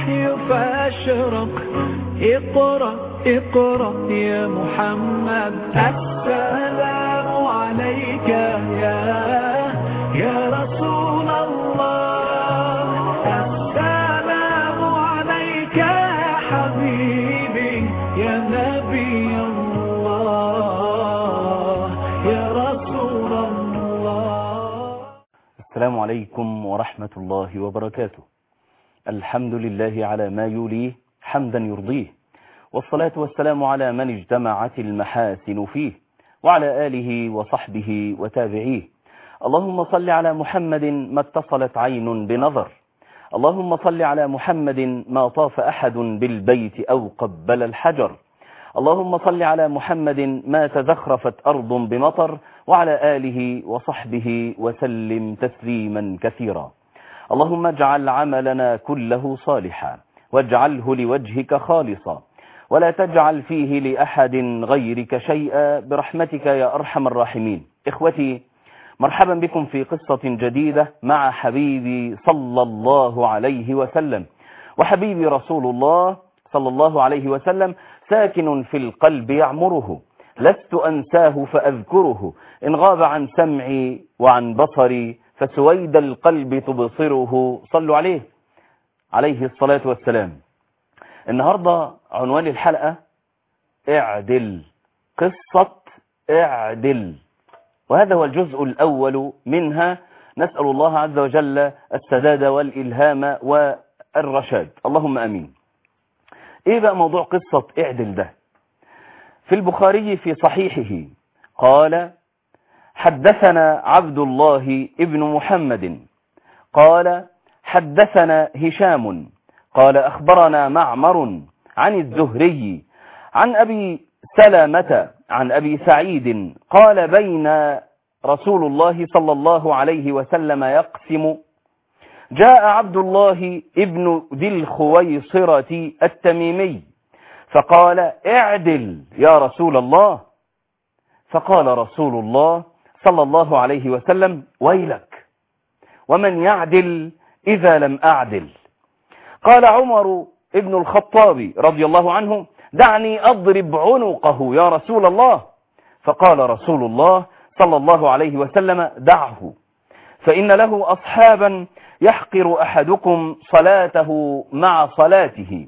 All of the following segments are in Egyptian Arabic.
الوحي فأشرق اقرأ اقرأ يا محمد السلام عليك يا يا رسول الله السلام عليك يا حبيبي يا نبي الله يا رسول الله السلام عليكم ورحمة الله وبركاته الحمد لله على ما يوليه حمدا يرضيه والصلاة والسلام على من اجتمعت المحاسن فيه وعلى آله وصحبه وتابعيه اللهم صل على محمد ما اتصلت عين بنظر اللهم صل على محمد ما طاف أحد بالبيت أو قبل الحجر اللهم صل على محمد ما تزخرفت أرض بمطر وعلى آله وصحبه وسلم تسليما كثيرا اللهم اجعل عملنا كله صالحا واجعله لوجهك خالصا ولا تجعل فيه لأحد غيرك شيئا برحمتك يا أرحم الراحمين إخوتي مرحبا بكم في قصة جديدة مع حبيبي صلى الله عليه وسلم وحبيبي رسول الله صلى الله عليه وسلم ساكن في القلب يعمره لست أنساه فأذكره إن غاب عن سمعي وعن بصري فسويد القلب تبصره صلوا عليه عليه الصلاة والسلام النهاردة عنوان الحلقة اعدل قصة اعدل وهذا هو الجزء الأول منها نسأل الله عز وجل السداد والإلهام والرشاد اللهم أمين ايه بقى موضوع قصة اعدل ده في البخاري في صحيحه قال حدثنا عبد الله ابن محمد قال حدثنا هشام قال أخبرنا معمر عن الزهري عن أبي سلامة عن أبي سعيد قال بين رسول الله صلى الله عليه وسلم يقسم جاء عبد الله ابن ذي الخويصرة التميمي فقال اعدل يا رسول الله فقال رسول الله صلى الله عليه وسلم ويلك ومن يعدل إذا لم أعدل قال عمر ابن الخطاب رضي الله عنه دعني أضرب عنقه يا رسول الله فقال رسول الله صلى الله عليه وسلم دعه فإن له أصحابا يحقر أحدكم صلاته مع صلاته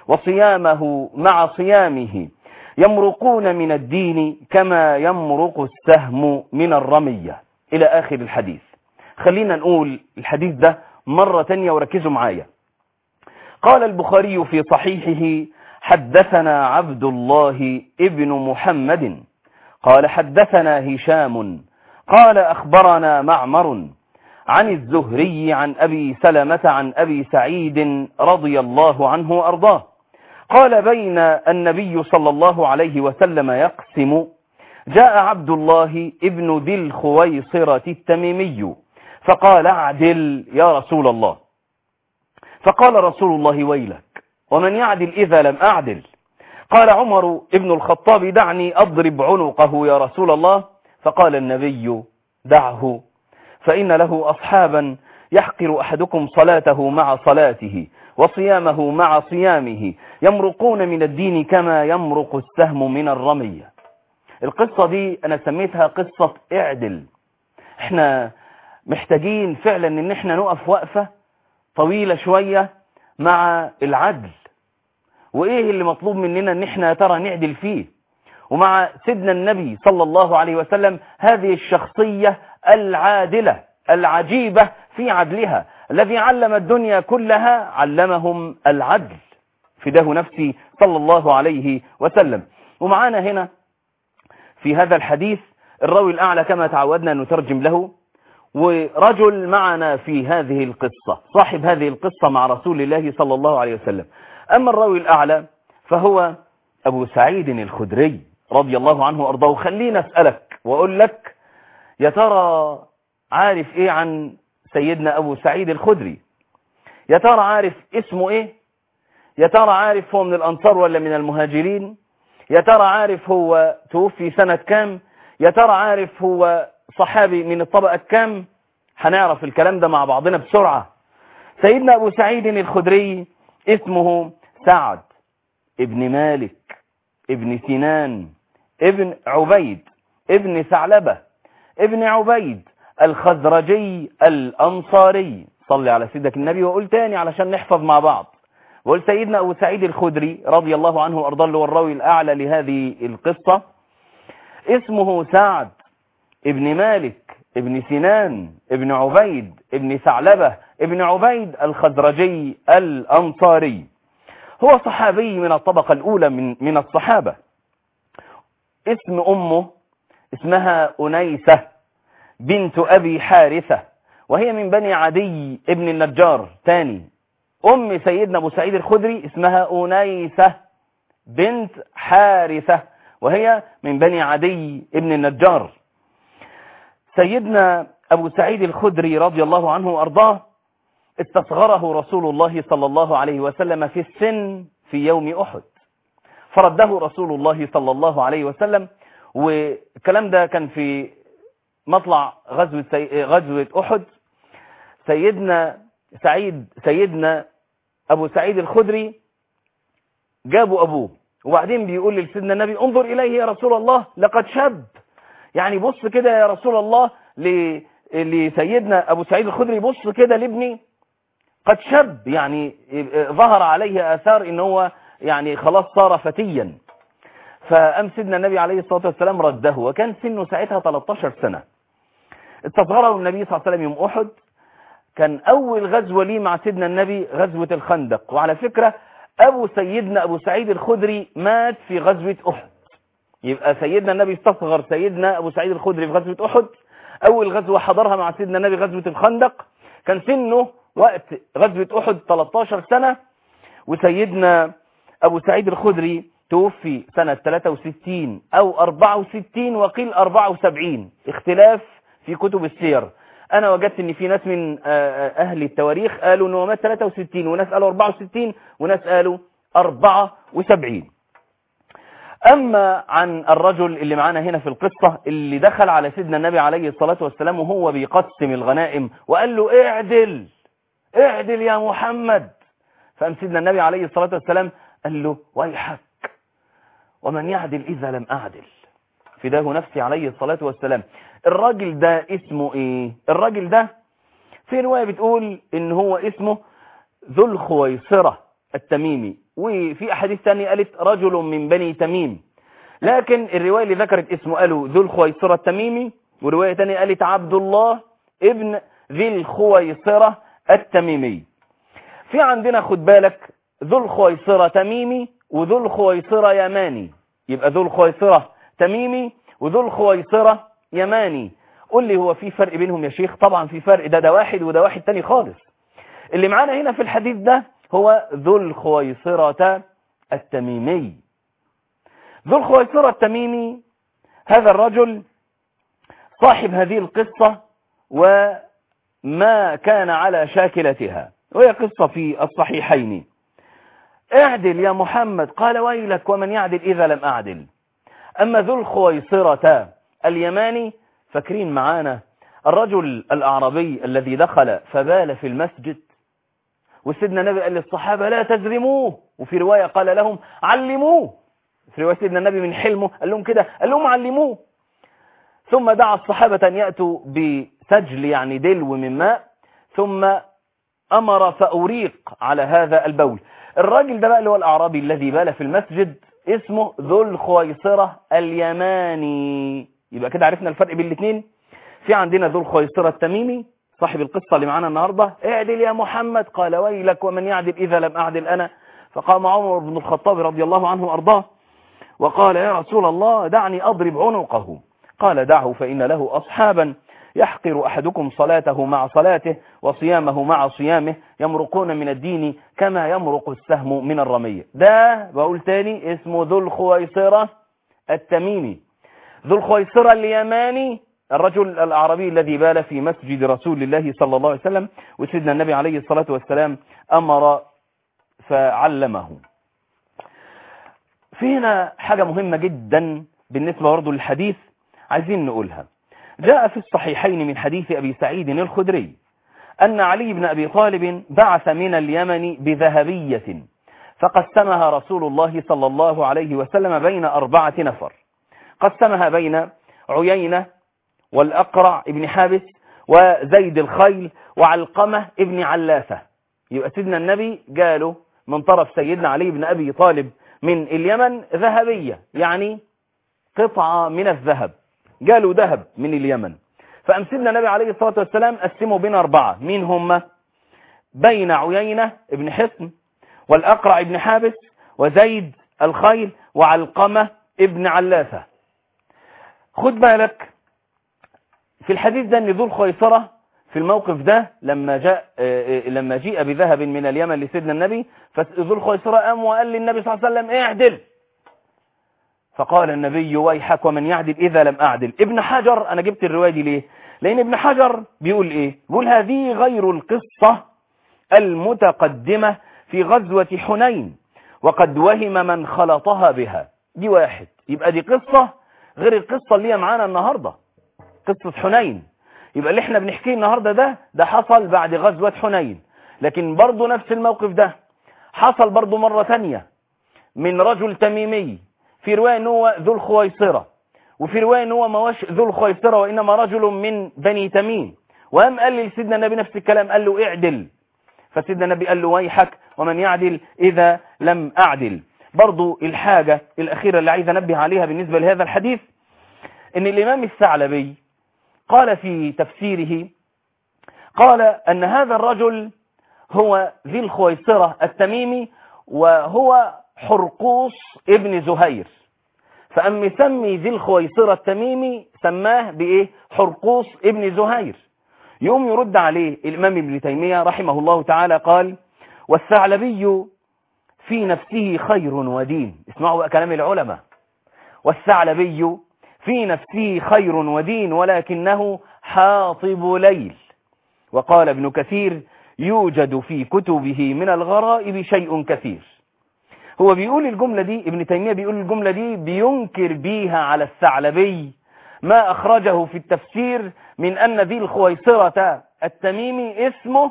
وصيامه مع صيامه يمرقون من الدين كما يمرق السهم من الرمية إلى آخر الحديث خلينا نقول الحديث ده مرة تانية وركزوا معايا قال البخاري في صحيحه حدثنا عبد الله ابن محمد قال حدثنا هشام قال أخبرنا معمر عن الزهري عن أبي سلمة عن أبي سعيد رضي الله عنه وأرضاه قال بين النبي صلى الله عليه وسلم يقسم جاء عبد الله ابن ذي الخويصرة التميمي فقال اعدل يا رسول الله فقال رسول الله ويلك ومن يعدل إذا لم أعدل قال عمر ابن الخطاب دعني أضرب عنقه يا رسول الله فقال النبي دعه فإن له أصحابا يحقر أحدكم صلاته مع صلاته وصيامه مع صيامه يمرقون من الدين كما يمرق السهم من الرمية القصة دي أنا سميتها قصة اعدل احنا محتاجين فعلا ان احنا نقف وقفة طويلة شوية مع العدل وايه اللي مطلوب مننا ان احنا ترى نعدل فيه ومع سيدنا النبي صلى الله عليه وسلم هذه الشخصية العادلة العجيبة في عدلها الذي علم الدنيا كلها علمهم العدل فداه نفسي صلى الله عليه وسلم ومعانا هنا في هذا الحديث الراوي الأعلى كما تعودنا أن نترجم له ورجل معنا في هذه القصة صاحب هذه القصة مع رسول الله صلى الله عليه وسلم أما الراوي الأعلى فهو أبو سعيد الخدري رضي الله عنه وأرضاه خلينا أسألك وأقول لك يا ترى عارف إيه عن سيدنا أبو سعيد الخدري يا ترى عارف اسمه إيه يا ترى عارف هو من الأنصار ولا من المهاجرين يا ترى عارف هو توفي سنة كام يا ترى عارف هو صحابي من الطبقة كام هنعرف الكلام ده مع بعضنا بسرعة سيدنا أبو سعيد الخدري اسمه سعد ابن مالك ابن سنان ابن عبيد ابن ثعلبة ابن عبيد الخزرجي الأنصاري صلي على سيدك النبي وقول تاني علشان نحفظ مع بعض وقول سيدنا أبو سعيد الخدري رضي الله عنه وأرضاه اللي هو الراوي الأعلى لهذه القصة اسمه سعد ابن مالك ابن سنان ابن عبيد ابن ثعلبة ابن عبيد الخزرجي الأنصاري هو صحابي من الطبقة الأولى من, من الصحابة اسم أمه اسمها أنيسة بنت أبي حارثة وهي من بني عدي ابن النجار تاني أم سيدنا أبو سعيد الخدري اسمها أنيسة بنت حارثة وهي من بني عدي ابن النجار سيدنا أبو سعيد الخدري رضي الله عنه وأرضاه استصغره رسول الله صلى الله عليه وسلم في السن في يوم أحد فرده رسول الله صلى الله عليه وسلم والكلام ده كان في مطلع غزوة, سي... غزوة أحد سيدنا سعيد سيدنا أبو سعيد الخدري جابوا أبوه وبعدين بيقول لسيدنا النبي انظر إليه يا رسول الله لقد شب يعني بص كده يا رسول الله ل... لسيدنا أبو سعيد الخدري بص كده لابني قد شب يعني ظهر عليه آثار إن هو يعني خلاص صار فتيا فأم سيدنا النبي عليه الصلاة والسلام رده وكان سنه ساعتها 13 سنة استصغره النبي صلى الله عليه وسلم يوم أحد كان أول غزوة ليه مع سيدنا النبي غزوة الخندق وعلى فكرة أبو سيدنا أبو سعيد الخدري مات في غزوة أحد يبقى سيدنا النبي استصغر سيدنا أبو سعيد الخدري في غزوة أحد أول غزوة حضرها مع سيدنا النبي غزوة الخندق كان سنه وقت غزوة أحد 13 سنة وسيدنا أبو سعيد الخدري توفي سنة 63 أو 64 وقيل 74 اختلاف في كتب السير أنا وجدت أن في ناس من أهل التواريخ قالوا أنه مات 63 وناس قالوا 64 وناس قالوا 74 أما عن الرجل اللي معانا هنا في القصة اللي دخل على سيدنا النبي عليه الصلاة والسلام وهو بيقسم الغنائم وقال له اعدل اعدل يا محمد فقام سيدنا النبي عليه الصلاة والسلام قال له ويحك ومن يعدل إذا لم أعدل فداه نفسي عليه الصلاة والسلام الراجل ده اسمه ايه الراجل ده في رواية بتقول ان هو اسمه ذو الخويصرة التميمي وفي احاديث ثانية قالت رجل من بني تميم لكن الرواية اللي ذكرت اسمه قالوا ذو الخويصرة التميمي ورواية ثانية قالت عبد الله ابن ذي الخويصرة التميمي في عندنا خد بالك ذو الخويصرة تميمي وذو الخويصرة يماني يبقى ذو الخويصرة تميمي وذو الخويصرة يماني قول لي هو في فرق بينهم يا شيخ طبعا في فرق ده ده واحد وده واحد تاني خالص اللي معانا هنا في الحديث ده هو ذو الخويصرة التميمي ذو الخويصرة التميمي هذا الرجل صاحب هذه القصة وما كان على شاكلتها وهي قصة في الصحيحين اعدل يا محمد قال ويلك ومن يعدل إذا لم أعدل أما ذو الخويصرة اليماني فاكرين معانا الرجل الأعرابي الذي دخل فبال في المسجد وسيدنا النبي قال للصحابة لا تزرموه وفي رواية قال لهم علموه في رواية سيدنا النبي من حلمه قال لهم كده قال لهم علموه ثم دعا الصحابة أن يأتوا بسجل يعني دلو من ماء ثم أمر فأريق على هذا البول الراجل ده بقى اللي هو الأعرابي الذي بال في المسجد اسمه ذو الخويصرة اليماني يبقى كده عرفنا الفرق بين الاثنين في عندنا ذو الخويصرة التميمي صاحب القصة اللي معانا النهاردة اعدل يا محمد قال ويلك ومن يعدل إذا لم أعدل أنا فقام عمر بن الخطاب رضي الله عنه وأرضاه وقال يا رسول الله دعني أضرب عنقه قال دعه فإن له أصحابا يحقر أحدكم صلاته مع صلاته وصيامه مع صيامه يمرقون من الدين كما يمرق السهم من الرمية ده بقول تاني اسمه ذو الخويصرة التميمي ذو الخويصرة اليماني الرجل الأعرابي الذي بال في مسجد رسول الله صلى الله عليه وسلم وسيدنا النبي عليه الصلاة والسلام أمر فعلمه في هنا حاجة مهمة جدا بالنسبة برضه للحديث عايزين نقولها جاء في الصحيحين من حديث أبي سعيد الخدري أن علي بن أبي طالب بعث من اليمن بذهبية فقسمها رسول الله صلى الله عليه وسلم بين أربعة نفر قسمها بين عيينة والأقرع ابن حابس وزيد الخيل وعلقمة ابن علافة يبقى سيدنا النبي قالوا من طرف سيدنا علي بن أبي طالب من اليمن ذهبية يعني قطعة من الذهب قالوا ذهب من اليمن فأم سيدنا النبي عليه الصلاة والسلام قسموا بين أربعة مين هم بين عيينة ابن حصن والأقرع ابن حابس وزيد الخيل وعلقمة ابن علافة خد بالك في الحديث ده ان ذو الخيصرة في الموقف ده لما جاء لما جيء بذهب من اليمن لسيدنا النبي فذو الخيصرة قام وقال للنبي صلى الله عليه وسلم اعدل فقال النبي ويحك ومن يعدل إذا لم أعدل ابن حجر أنا جبت الرواية دي ليه لأن ابن حجر بيقول إيه بيقول هذه غير القصة المتقدمة في غزوة حنين وقد وهم من خلطها بها دي واحد يبقى دي قصة غير القصة اللي هي معانا النهاردة قصة حنين يبقى اللي احنا بنحكيه النهاردة ده ده حصل بعد غزوة حنين لكن برضو نفس الموقف ده حصل برضو مرة تانية من رجل تميمي في رواية ان هو ذو الخويصرة وفي رواية ان هو ما هوش ذو الخويصرة وإنما رجل من بني تميم وقام قال لسيدنا النبي نفس الكلام قال له اعدل فسيدنا النبي قال له ويحك ومن يعدل إذا لم أعدل برضو الحاجة الأخيرة اللي عايز أنبه عليها بالنسبة لهذا الحديث ان الإمام الثعلبي قال في تفسيره قال أن هذا الرجل هو ذي الخويصرة التميمي وهو حرقوس ابن زهير فأم يسمي ذي الخويصرة التميمي سماه بإيه حرقوس ابن زهير يوم يرد عليه الإمام ابن تيمية رحمه الله تعالى قال والثعلبي في نفسه خير ودين اسمعوا بقى كلام العلماء والثعلبي في نفسه خير ودين ولكنه حاطب ليل وقال ابن كثير يوجد في كتبه من الغرائب شيء كثير هو بيقول الجملة دي ابن تيمية بيقول الجملة دي بينكر بيها على الثعلبي ما أخرجه في التفسير من أن ذي الخويصرة التميمي اسمه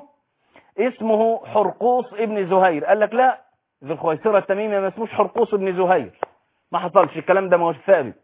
اسمه حرقوس ابن زهير قال لك لا ذي الخويصرة التميمي ما اسموش حرقوس ابن زهير ما حصلش الكلام ده ما هوش ثابت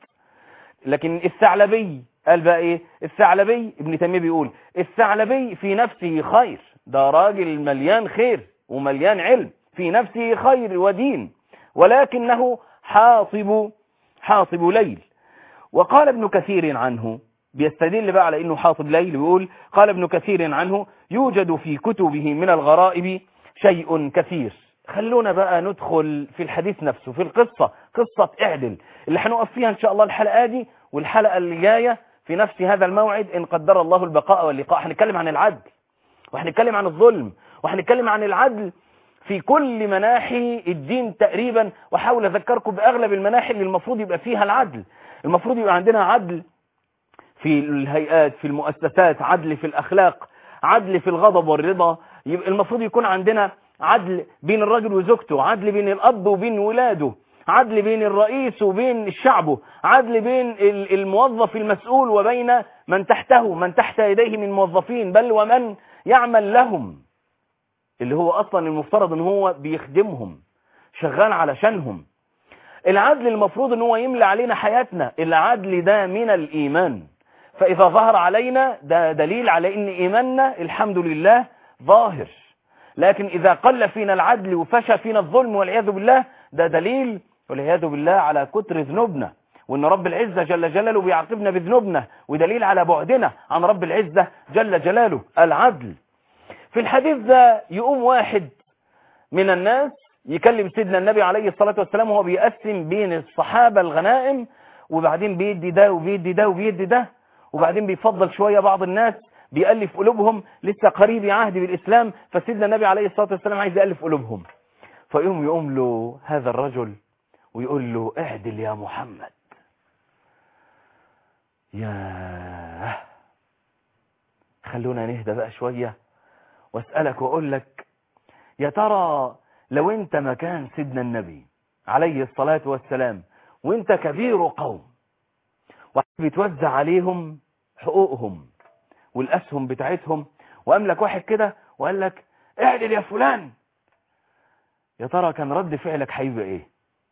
لكن الثعلبي قال بقى ايه الثعلبي ابن تيمية بيقول الثعلبي في نفسه خير ده راجل مليان خير ومليان علم في نفسه خير ودين ولكنه حاطب حاطب ليل وقال ابن كثير عنه بيستدل بقى على انه حاطب ليل ويقول قال ابن كثير عنه يوجد في كتبه من الغرائب شيء كثير خلونا بقى ندخل في الحديث نفسه في القصة قصة اعدل اللي هنقف فيها ان شاء الله الحلقة دي والحلقة اللي جاية في نفس هذا الموعد ان قدر الله البقاء واللقاء هنتكلم عن العدل وهنتكلم عن الظلم وهنتكلم عن العدل في كل مناحي الدين تقريبا واحاول اذكركم باغلب المناحي اللي المفروض يبقى فيها العدل المفروض يبقى عندنا عدل في الهيئات في المؤسسات عدل في الاخلاق عدل في الغضب والرضا يبقى المفروض يكون عندنا عدل بين الرجل وزوجته عدل بين الاب وبين ولاده عدل بين الرئيس وبين شعبه عدل بين الموظف المسؤول وبين من تحته من تحت يديه من موظفين بل ومن يعمل لهم اللي هو اصلا المفترض ان هو بيخدمهم شغال علشانهم العدل المفروض ان هو يملى علينا حياتنا العدل ده من الايمان فاذا ظهر علينا ده دليل على ان ايماننا الحمد لله ظاهر لكن اذا قل فينا العدل وفشى فينا الظلم والعياذ بالله ده دليل والعياذ بالله على كتر ذنوبنا وان رب العزة جل جلاله بيعاقبنا بذنوبنا ودليل على بعدنا عن رب العزة جل جلاله العدل في الحديث ده يقوم واحد من الناس يكلم سيدنا النبي عليه الصلاة والسلام وهو بيقسم بين الصحابة الغنائم وبعدين بيدي ده وبيدي ده وبيدي ده وبعدين بيفضل شوية بعض الناس بيألف قلوبهم لسه قريب عهد بالإسلام فسيدنا النبي عليه الصلاة والسلام عايز يألف قلوبهم فيقوم يقوم له هذا الرجل ويقول له اعدل يا محمد ياه خلونا نهدى بقى شوية واسألك واقول لك يا ترى لو انت مكان سيدنا النبي عليه الصلاة والسلام وانت كبير قوم وبتوزع عليهم حقوقهم والأسهم بتاعتهم وقام لك واحد كده وقال لك اعدل يا فلان يا ترى كان رد فعلك هيبقى ايه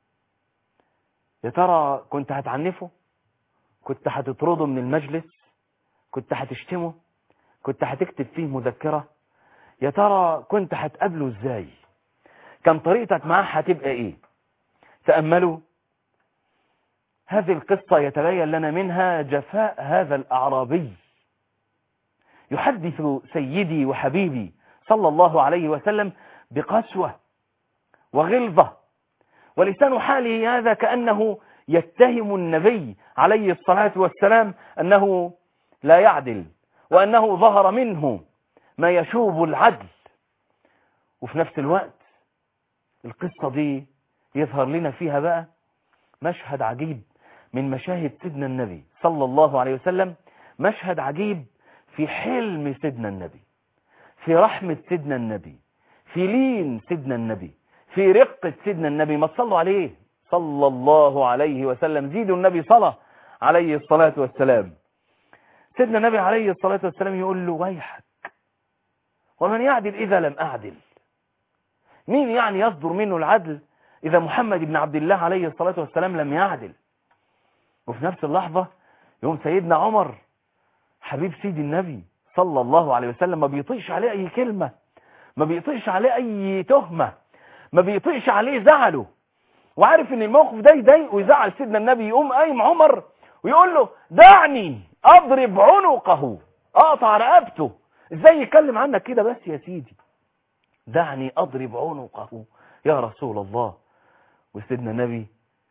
يا ترى كنت هتعنفه كنت هتطرده من المجلس كنت هتشتمه كنت هتكتب فيه مذكرة يا ترى كنت هتقابله ازاي كان طريقتك معاه هتبقى ايه تأملوا هذه القصة يتبين لنا منها جفاء هذا الأعرابي يحدث سيدي وحبيبي صلى الله عليه وسلم بقسوة وغلظة ولسان حاله هذا كأنه يتهم النبي عليه الصلاة والسلام أنه لا يعدل وأنه ظهر منه ما يشوب العدل وفي نفس الوقت القصة دي يظهر لنا فيها بقى مشهد عجيب من مشاهد سيدنا النبي صلى الله عليه وسلم مشهد عجيب في حلم سيدنا النبي في رحمة سيدنا النبي في لين سيدنا النبي في رقة سيدنا النبي ما تصلوا عليه صلى الله عليه وسلم زيدوا النبي صلى عليه الصلاة والسلام سيدنا النبي عليه الصلاة والسلام يقول له ويحك ومن يعدل إذا لم أعدل مين يعني يصدر منه العدل إذا محمد بن عبد الله عليه الصلاة والسلام لم يعدل وفي نفس اللحظة يوم سيدنا عمر حبيب سيدي النبي صلى الله عليه وسلم ما بيطيش عليه أي كلمة ما بيطيش عليه أي تهمة ما بيطيش عليه زعله وعارف ان الموقف ده يضايقه ويزعل سيدنا النبي يقوم قايم عمر ويقول له دعني اضرب عنقه اقطع رقبته ازاي يتكلم عنك كده بس يا سيدي دعني اضرب عنقه يا رسول الله وسيدنا النبي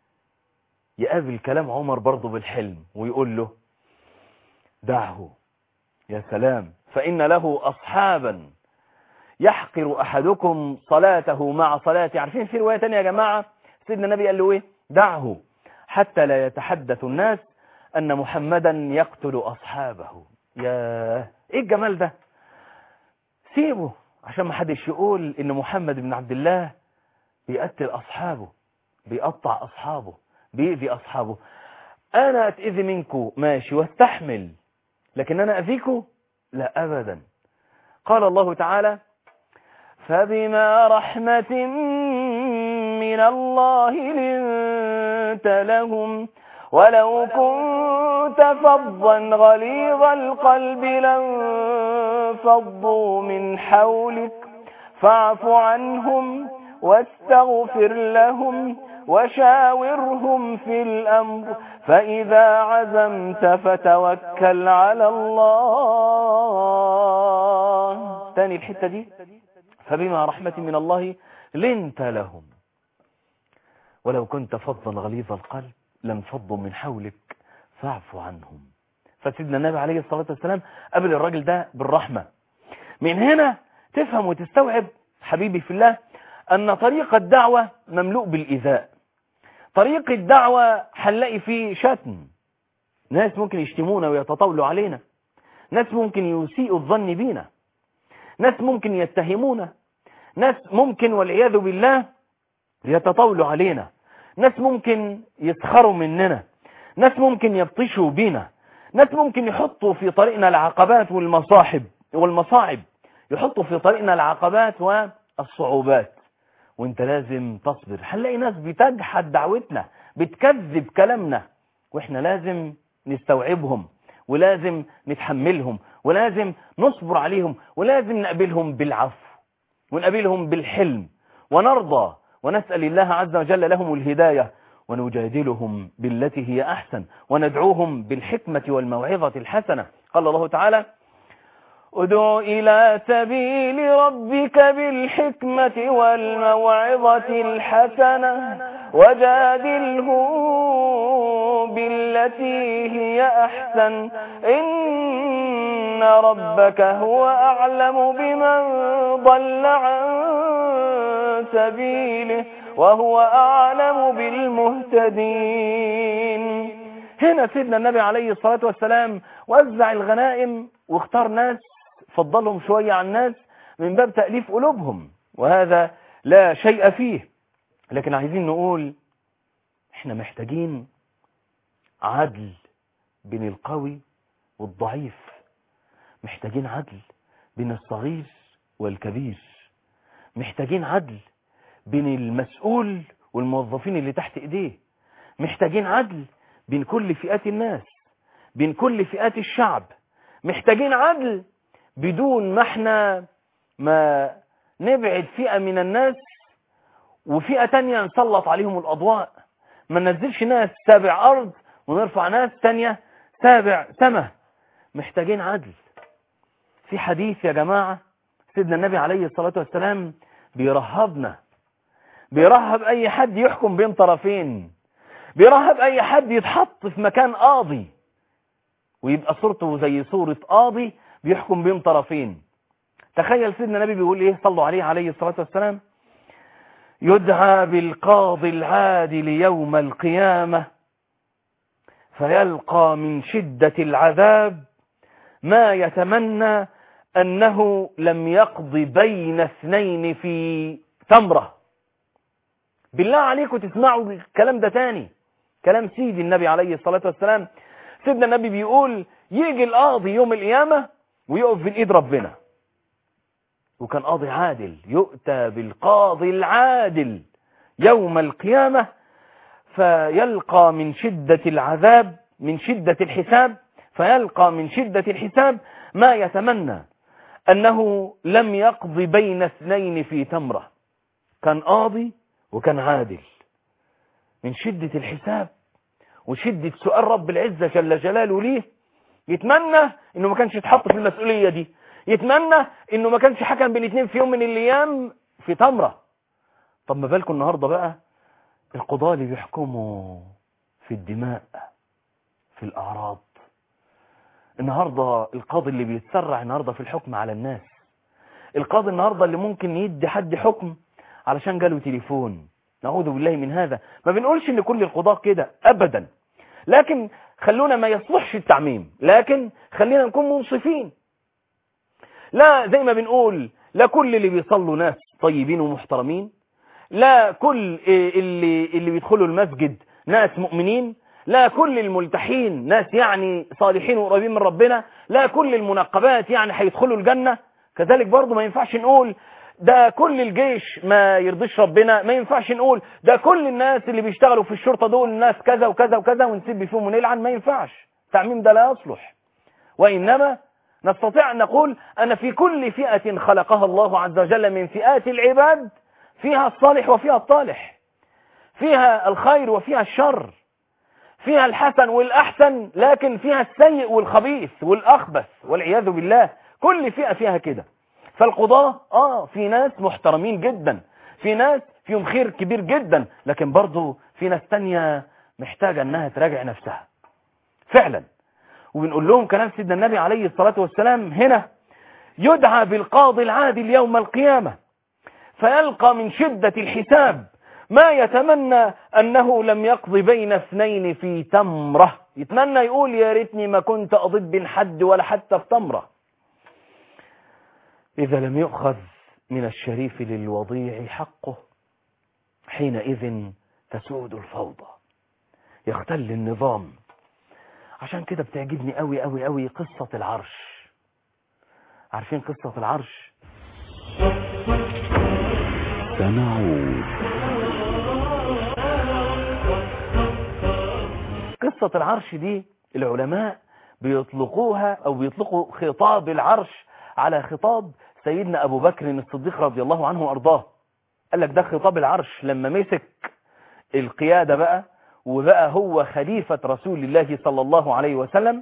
يقابل كلام عمر برضه بالحلم ويقول له دعه يا سلام فإن له أصحابا يحقر أحدكم صلاته مع صلاته عارفين في رواية تانية يا جماعة سيدنا النبي قال له إيه دعه حتى لا يتحدث الناس أن محمدا يقتل أصحابه يا إيه الجمال ده سيبه عشان ما حدش يقول إن محمد بن عبد الله بيقتل أصحابه بيقطع أصحابه بيأذي أصحابه أنا أتأذي منكم ماشي واستحمل لكن أنا أذيكم لا أبدا قال الله تعالى فبما رحمة من الله لنت لهم ولو كنت فظا غليظ القلب لانفضوا من حولك فاعف عنهم واستغفر لهم وشاورهم في الأمر فإذا عزمت فتوكل على الله تاني الحتة دي فبما رحمة من الله لنت لهم ولو كنت فظا غليظ القلب لانفضوا من حولك فاعف عنهم فسيدنا النبي عليه الصلاة والسلام قبل الراجل ده بالرحمة من هنا تفهم وتستوعب حبيبي في الله أن طريق الدعوة مملوء بالإيذاء طريق الدعوة هنلاقي فيه شتم ناس ممكن يشتمونا ويتطاولوا علينا ناس ممكن يسيئوا الظن بينا ناس ممكن يتهمونا ناس ممكن والعياذ بالله يتطاولوا علينا ناس ممكن يسخروا مننا ناس ممكن يبطشوا بينا ناس ممكن يحطوا في طريقنا العقبات والمصاحب والمصاعب يحطوا في طريقنا العقبات والصعوبات وانت لازم تصبر هنلاقي ناس بتجحد دعوتنا بتكذب كلامنا واحنا لازم نستوعبهم ولازم نتحملهم ولازم نصبر عليهم ولازم نقبلهم بالعفو ونقبلهم بالحلم ونرضى ونسأل الله عز وجل لهم الهداية ونجادلهم بالتي هي أحسن وندعوهم بالحكمة والموعظة الحسنة قال الله تعالى ادع إلى سبيل ربك بالحكمة والموعظة الحسنة وجادلهم بالتي هي أحسن إن ربك هو أعلم بمن ضل عن سبيله وهو أعلم بالمهتدين هنا سيدنا النبي عليه الصلاة والسلام وزع الغنائم واختار ناس فضلهم شوية عن ناس من باب تأليف قلوبهم وهذا لا شيء فيه لكن عايزين نقول احنا محتاجين عدل بين القوي والضعيف محتاجين عدل بين الصغير والكبير محتاجين عدل بين المسؤول والموظفين اللي تحت ايديه محتاجين عدل بين كل فئات الناس بين كل فئات الشعب محتاجين عدل بدون ما احنا ما نبعد فئة من الناس وفئة تانية نسلط عليهم الأضواء ما ننزلش ناس سابع أرض ونرفع ناس تانية سابع سماء محتاجين عدل في حديث يا جماعة سيدنا النبي عليه الصلاة والسلام بيرهبنا بيرهب أي حد يحكم بين طرفين بيرهب أي حد يتحط في مكان قاضي ويبقى صورته زي صورة قاضي بيحكم بين طرفين تخيل سيدنا النبي بيقول ايه صلوا عليه عليه الصلاة والسلام يدعى بالقاضي العادل يوم القيامة فيلقى من شدة العذاب ما يتمنى أنه لم يقض بين اثنين في تمرة بالله عليكم تسمعوا الكلام ده تاني كلام سيدي النبي عليه الصلاة والسلام سيدنا النبي بيقول يجي القاضي يوم القيامة ويقف في ايد ربنا وكان قاضي عادل يؤتى بالقاضي العادل يوم القيامة فيلقى من شدة العذاب من شدة الحساب فيلقى من شدة الحساب ما يتمنى أنه لم يقض بين اثنين في تمرة كان قاضي وكان عادل من شدة الحساب وشدة سؤال رب العزة جل جلاله ليه يتمنى انه ما كانش يتحط في المسؤولية دي يتمنى انه ما كانش حكم بين اتنين في يوم من الايام في تمرة طب ما بالكم النهاردة بقى القضاة اللي بيحكموا في الدماء في الاعراض النهاردة القاضي اللي بيتسرع النهاردة في الحكم على الناس القاضي النهاردة اللي ممكن يدي حد حكم علشان جاله تليفون نعوذ بالله من هذا ما بنقولش ان كل القضاة كده ابدا لكن خلونا ما يصلحش التعميم لكن خلينا نكون منصفين لا زي ما بنقول لا كل اللي بيصلوا ناس طيبين ومحترمين لا كل اللي اللي بيدخلوا المسجد ناس مؤمنين لا كل الملتحين ناس يعني صالحين وقريبين من ربنا لا كل المنقبات يعني هيدخلوا الجنة كذلك برضو ما ينفعش نقول ده كل الجيش ما يرضيش ربنا ما ينفعش نقول ده كل الناس اللي بيشتغلوا في الشرطة دول ناس كذا وكذا وكذا ونسيب فيهم ونلعن ما ينفعش التعميم ده لا يصلح وإنما نستطيع أن نقول أن في كل فئة خلقها الله عز وجل من فئات العباد فيها الصالح وفيها الطالح فيها الخير وفيها الشر فيها الحسن والأحسن لكن فيها السيء والخبيث والأخبث والعياذ بالله كل فئة فيها كده فالقضاة آه في ناس محترمين جدا في ناس فيهم خير كبير جدا لكن برضو في ناس تانية محتاجة انها تراجع نفسها فعلا وبنقول لهم كلام سيدنا النبي عليه الصلاة والسلام هنا يدعى بالقاضي العادل يوم القيامة فيلقى من شدة الحساب ما يتمنى أنه لم يقض بين اثنين في تمرة يتمنى يقول يا ريتني ما كنت أضب بين حد ولا حتى في تمرة إذا لم يؤخذ من الشريف للوضيع حقه حينئذ تسود الفوضى يختل النظام عشان كده بتعجبني قوي قوي قوي قصة العرش عارفين قصة العرش سنعود قصة العرش دي العلماء بيطلقوها او بيطلقوا خطاب العرش على خطاب سيدنا ابو بكر الصديق رضي الله عنه وارضاه قال لك ده خطاب العرش لما مسك القيادة بقى وبقى هو خليفة رسول الله صلى الله عليه وسلم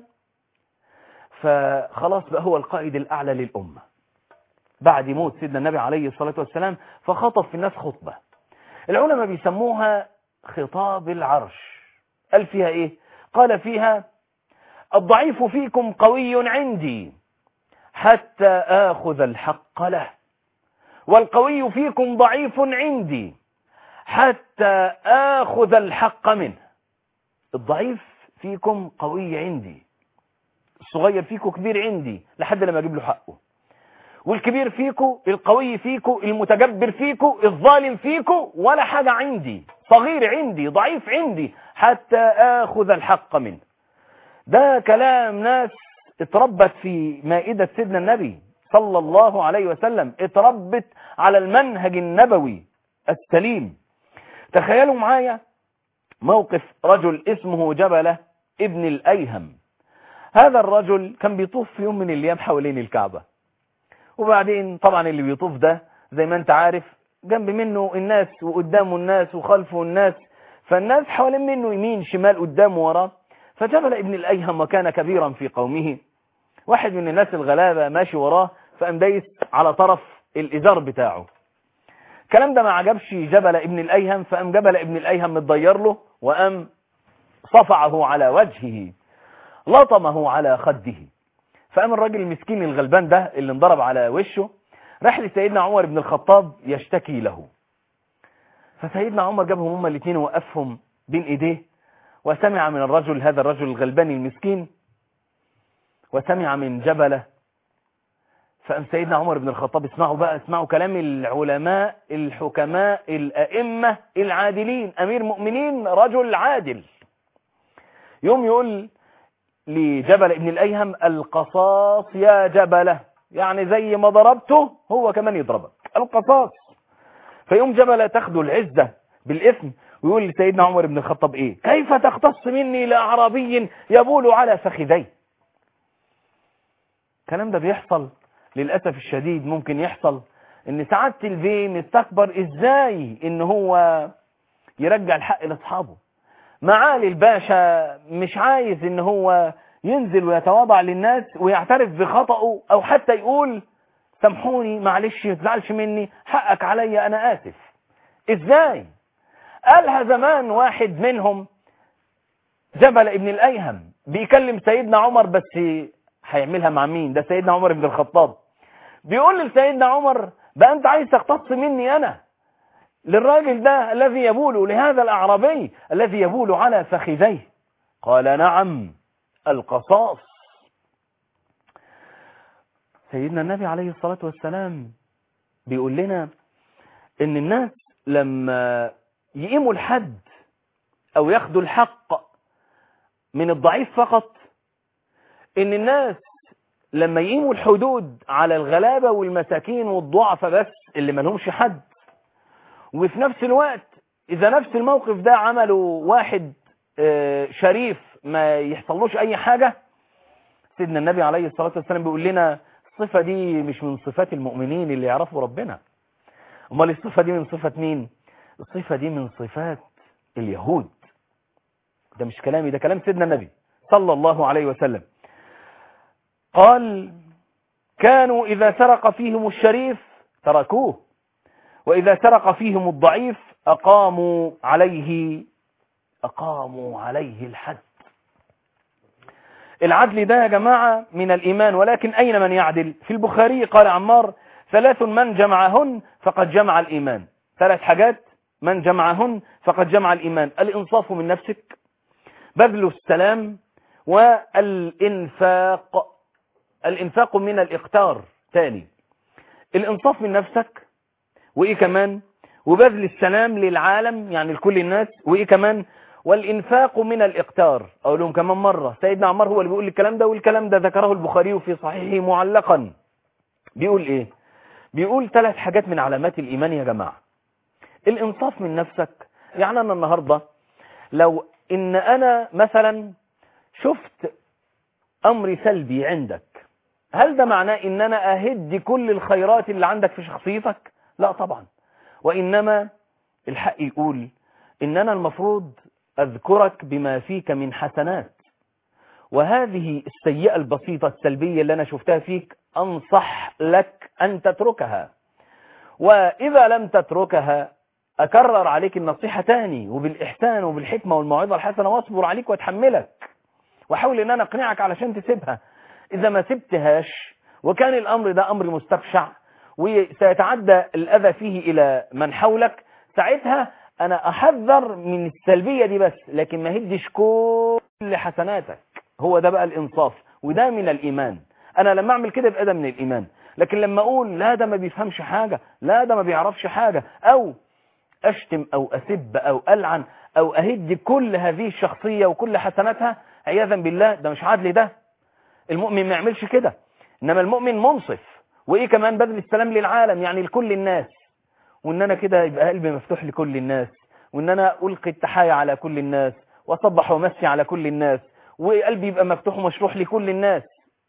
فخلاص بقى هو القائد الأعلى للأمة بعد موت سيدنا النبي عليه الصلاة والسلام فخطب في الناس خطبة العلماء بيسموها خطاب العرش قال فيها ايه قال فيها الضعيف فيكم قوي عندي حتى آخذ الحق له والقوي فيكم ضعيف عندي حتى آخذ الحق منه الضعيف فيكم قوي عندي الصغير فيكم كبير عندي لحد لما أجيب له حقه والكبير فيكم القوي فيكم المتجبر فيكم الظالم فيكم ولا حاجة عندي صغير عندي ضعيف عندي حتى آخذ الحق منه ده كلام ناس اتربت في مائدة سيدنا النبي صلى الله عليه وسلم اتربت على المنهج النبوي السليم تخيلوا معايا موقف رجل اسمه جبلة ابن الأيهم هذا الرجل كان بيطوف في يوم من الأيام حوالين الكعبة وبعدين طبعا اللي بيطوف ده زي ما انت عارف جنب منه الناس وقدامه الناس وخلفه الناس فالناس حوالين منه يمين شمال قدامه وراه فجبل ابن الأيهم وكان كبيرا في قومه واحد من الناس الغلابة ماشي وراه فقام دايس على طرف الإزار بتاعه الكلام ده ما عجبش جبل ابن الأيهم فقام جبل ابن الأيهم متضير له وقام صفعه على وجهه لطمه على خده فقام الراجل المسكين الغلبان ده اللي انضرب على وشه راح لسيدنا عمر بن الخطاب يشتكي له فسيدنا عمر جابهم هما الاثنين ووقفهم بين ايديه وسمع من الرجل هذا الرجل الغلبان المسكين وسمع من جبله فقام سيدنا عمر بن الخطاب اسمعوا بقى اسمعوا كلام العلماء الحكماء الأئمة العادلين أمير مؤمنين رجل عادل يوم يقول لجبل ابن الأيهم القصاص يا جبله يعني زي ما ضربته هو كمان يضربك القصاص فيوم جبل تاخده العزة بالإثم ويقول لسيدنا عمر بن الخطاب إيه كيف تختص مني لأعرابي يبول على فخذيه الكلام ده بيحصل للأسف الشديد ممكن يحصل ان سعادة البين استكبر ازاي ان هو يرجع الحق لاصحابه معالي الباشا مش عايز ان هو ينزل ويتواضع للناس ويعترف بخطأه او حتى يقول سامحوني معلش تزعلش مني حقك عليا انا اسف ازاي قالها زمان واحد منهم جبل ابن الايهم بيكلم سيدنا عمر بس هيعملها مع مين ده سيدنا عمر بن الخطاب بيقول لسيدنا عمر بقى انت عايز تختص مني انا للراجل ده الذي يبول لهذا الاعرابي الذي يبول على فخذيه قال نعم القصاص سيدنا النبي عليه الصلاة والسلام بيقول لنا ان الناس لما يقيموا الحد او ياخدوا الحق من الضعيف فقط ان الناس لما يقيموا الحدود على الغلابة والمساكين والضعفة بس اللي ملهمش حد وفي نفس الوقت اذا نفس الموقف ده عمله واحد آه، شريف ما يحصلوش اي حاجة سيدنا النبي عليه الصلاة والسلام بيقول لنا الصفة دي مش من صفات المؤمنين اللي يعرفوا ربنا امال الصفة دي من صفة مين الصفة دي من صفات اليهود ده مش كلامي ده كلام سيدنا النبي صلى الله عليه وسلم قال كانوا إذا سرق فيهم الشريف تركوه وإذا سرق فيهم الضعيف أقاموا عليه أقاموا عليه الحد العدل ده يا جماعة من الإيمان ولكن أين من يعدل في البخاري قال عمار ثلاث من جمعهن فقد جمع الإيمان ثلاث حاجات من جمعهن فقد جمع الإيمان الإنصاف من نفسك بذل السلام والإنفاق الإنفاق من الإقتار تاني الإنصاف من نفسك وإيه كمان وبذل السلام للعالم يعني لكل الناس وإيه كمان والإنفاق من الإقتار أقول لهم كمان مرة سيدنا عمر هو اللي بيقول الكلام ده والكلام ده ذكره البخاري في صحيحه معلقا بيقول إيه بيقول ثلاث حاجات من علامات الإيمان يا جماعة الإنصاف من نفسك يعني أنا النهاردة لو إن أنا مثلا شفت أمر سلبي عندك هل ده معناه ان انا اهد كل الخيرات اللي عندك في شخصيتك لا طبعا وانما الحق يقول ان انا المفروض اذكرك بما فيك من حسنات وهذه السيئة البسيطة السلبية اللي انا شفتها فيك انصح لك ان تتركها واذا لم تتركها اكرر عليك النصيحة تاني وبالاحسان وبالحكمة والموعظة الحسنة واصبر عليك واتحملك واحاول ان انا اقنعك علشان تسيبها إذا ما سبتهاش وكان الأمر ده أمر مستبشع وسيتعدى الأذى فيه إلى من حولك ساعتها أنا أحذر من السلبية دي بس لكن ما هدش كل حسناتك هو ده بقى الإنصاف وده من الإيمان أنا لما أعمل كده يبقى ده من الإيمان لكن لما أقول لا ده ما بيفهمش حاجة لا ده ما بيعرفش حاجة أو أشتم أو أسب أو ألعن أو أهد كل هذه الشخصية وكل حسناتها عياذا بالله ده مش عدل ده المؤمن ما يعملش كده انما المؤمن منصف وايه كمان بذل السلام للعالم يعني لكل الناس وان انا كده يبقى قلبي مفتوح لكل الناس وان انا القي التحايا على كل الناس واصبح وامسي على كل الناس وقلبي يبقى مفتوح ومشروح لكل الناس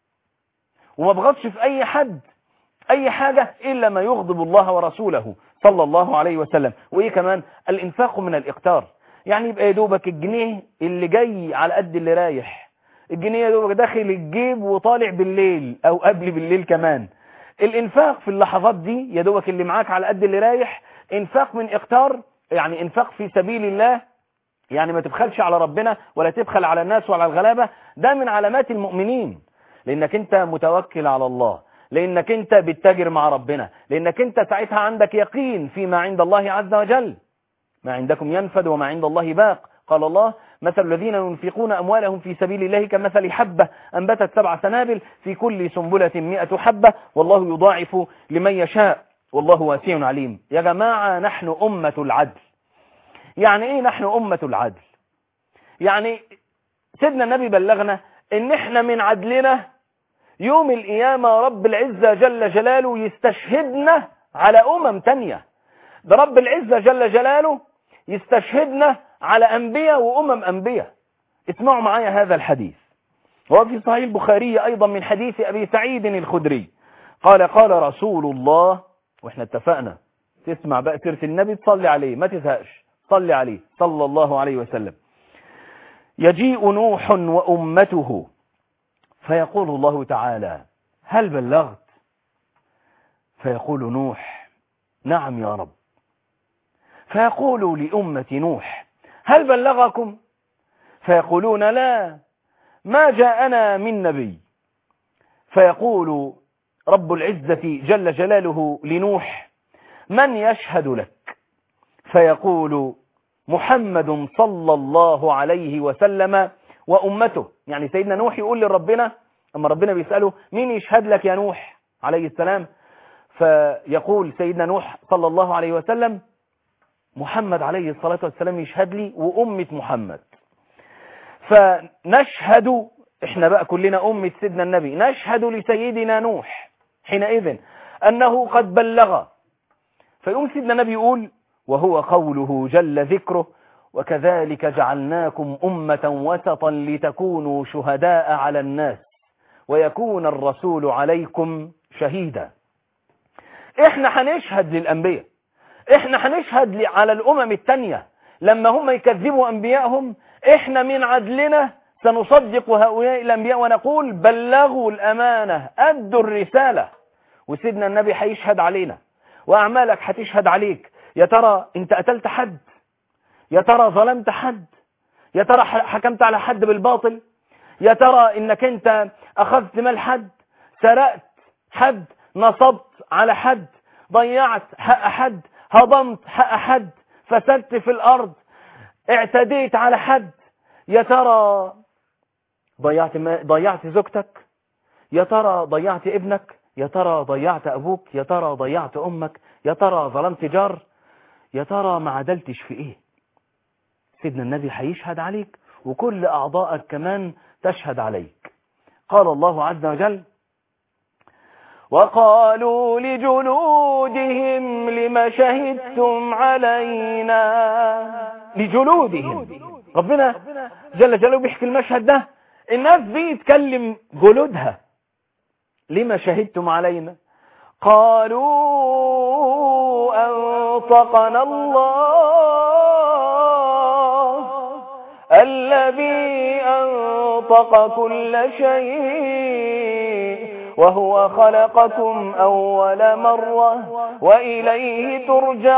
وما بغضش في اي حد اي حاجة الا ما يغضب الله ورسوله صلى الله عليه وسلم وايه كمان الانفاق من الاقتار يعني يبقى يا دوبك الجنيه اللي جاي على قد اللي رايح الجنيه يا دوبك داخل الجيب وطالع بالليل او قبل بالليل كمان الانفاق في اللحظات دي يا دوبك اللي معاك على قد اللي رايح انفاق من اقتار يعني انفاق في سبيل الله يعني ما تبخلش على ربنا ولا تبخل على الناس وعلى الغلابة ده من علامات المؤمنين لانك انت متوكل على الله لانك انت بتتاجر مع ربنا لانك انت ساعتها عندك يقين فيما عند الله عز وجل ما عندكم ينفد وما عند الله باق قال الله مثل الذين ينفقون أموالهم في سبيل الله كمثل حبة أنبتت سبع سنابل في كل سنبلة مئة حبة والله يضاعف لمن يشاء والله واسع عليم يا جماعة نحن أمة العدل يعني إيه نحن أمة العدل يعني سيدنا النبي بلغنا إن إحنا من عدلنا يوم القيامة رب العزة جل جلاله يستشهدنا على أمم تانية ده رب العزة جل جلاله يستشهدنا على أنبياء وأمم أنبياء اسمعوا معايا هذا الحديث هو في صحيح البخاري أيضا من حديث أبي سعيد الخدري قال قال رسول الله وإحنا اتفقنا تسمع بقى سيرة النبي تصلي عليه ما تزهقش صلي عليه صلى الله عليه وسلم يجيء نوح وأمته فيقول الله تعالى هل بلغت فيقول نوح نعم يا رب فيقول لأمة نوح هل بلغكم فيقولون لا ما جاءنا من نبي فيقول رب العزة جل جلاله لنوح من يشهد لك فيقول محمد صلى الله عليه وسلم وأمته يعني سيدنا نوح يقول لربنا أما ربنا بيسأله مين يشهد لك يا نوح عليه السلام فيقول سيدنا نوح صلى الله عليه وسلم محمد عليه الصلاة والسلام يشهد لي وأمة محمد فنشهد احنا بقى كلنا أمة سيدنا النبي نشهد لسيدنا نوح حينئذ أنه قد بلغ فيقوم سيدنا النبي يقول وهو قوله جل ذكره وكذلك جعلناكم أمة وسطا لتكونوا شهداء على الناس ويكون الرسول عليكم شهيدا احنا هنشهد للأنبياء احنا هنشهد على الأمم التانية لما هم يكذبوا أنبيائهم احنا من عدلنا سنصدق هؤلاء الأنبياء ونقول بلغوا الأمانة أدوا الرسالة وسيدنا النبي هيشهد علينا وأعمالك هتشهد عليك يا ترى انت قتلت حد يا ترى ظلمت حد يا ترى حكمت على حد بالباطل يا ترى انك انت اخذت مال حد سرقت حد نصبت على حد ضيعت حق حد هضمت حق حد فسدت في الارض اعتديت على حد يا ترى ضيعت ما ضيعت زوجتك يا ترى ضيعت ابنك يا ترى ضيعت ابوك يا ترى ضيعت امك يا ترى ظلمت جار يا ترى ما عدلتش في ايه سيدنا النبي هيشهد عليك وكل اعضائك كمان تشهد عليك قال الله عز وجل وقالوا لجلودهم لما شهدتم علينا لجلودهم ربنا جل جلاله بيحكي المشهد ده الناس دي يتكلم جلودها لما شهدتم علينا قالوا أنطقنا الله الذي أنطق كل شيء وهو خلقكم أول مرة وإليه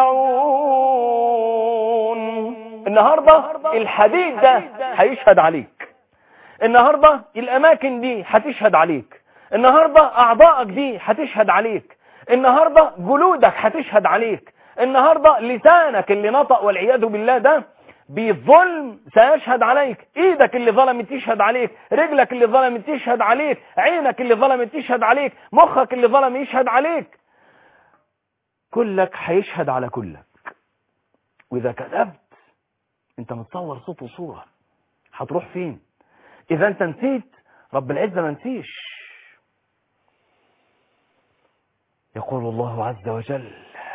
ترجعون النهاردة الحديد ده هيشهد عليك النهاردة الأماكن دي هتشهد عليك النهاردة أعضائك دي هتشهد عليك النهاردة جلودك هتشهد عليك النهاردة لسانك اللي نطق والعياذ بالله ده بالظلم سيشهد عليك ايدك اللي ظلمت تشهد عليك رجلك اللي ظلمت تشهد عليك عينك اللي ظلمت تشهد عليك مخك اللي ظلم يشهد عليك كلك هيشهد على كلك واذا كذبت انت متصور صوت وصورة هتروح فين اذا انت نسيت رب العزة ما نسيش يقول الله عز وجل